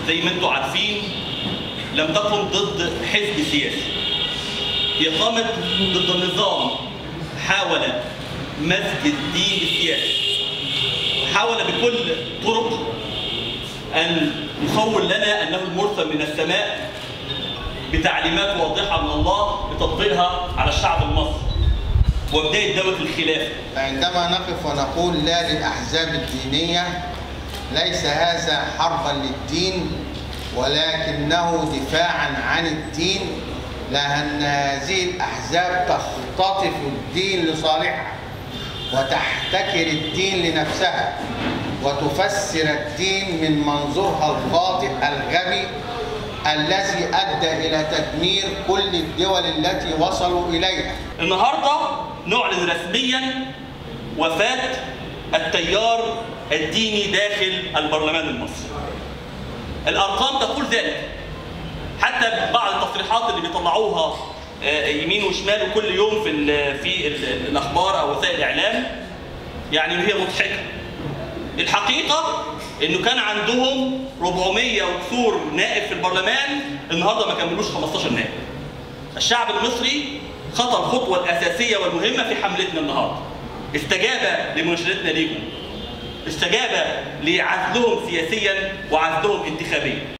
زي ما انتم عارفين لم تقم ضد حزب سياسي هي قامت ضد النظام حاول مسك الدين السياسي حاول بكل طرق أن يخول لنا أنه المرسل من السماء بتعليمات واضحة من الله لتطبيقها على الشعب المصري وبداية دولة الخلافة عندما نقف ونقول لا للأحزاب الدينية ليس هذا حربا للدين ولكنه دفاعا عن الدين لأن هذه الأحزاب تختطف الدين لصالحها وتحتكر الدين لنفسها وتفسر الدين من منظورها الخاطئ الغبي الذي أدى إلى تدمير كل الدول التي وصلوا إليها النهاردة نعلن رسميا وفاة التيار الديني داخل البرلمان المصري الأرقام تقول ذلك حتى بعض التصريحات اللي بيطلعوها آه، يمين وشمال وكل يوم في ال في ال الأخبار أو وسائل الإعلام يعني هي مضحكة الحقيقة انه كان عندهم 400 وكسور نائب في البرلمان النهارده ما كملوش 15 نائب. الشعب المصري خطى الخطوه الاساسيه والمهمه في حملتنا النهارده. استجاب لمناشدتنا ليهم. استجاب لعزلهم سياسيا وعزلهم انتخابيا.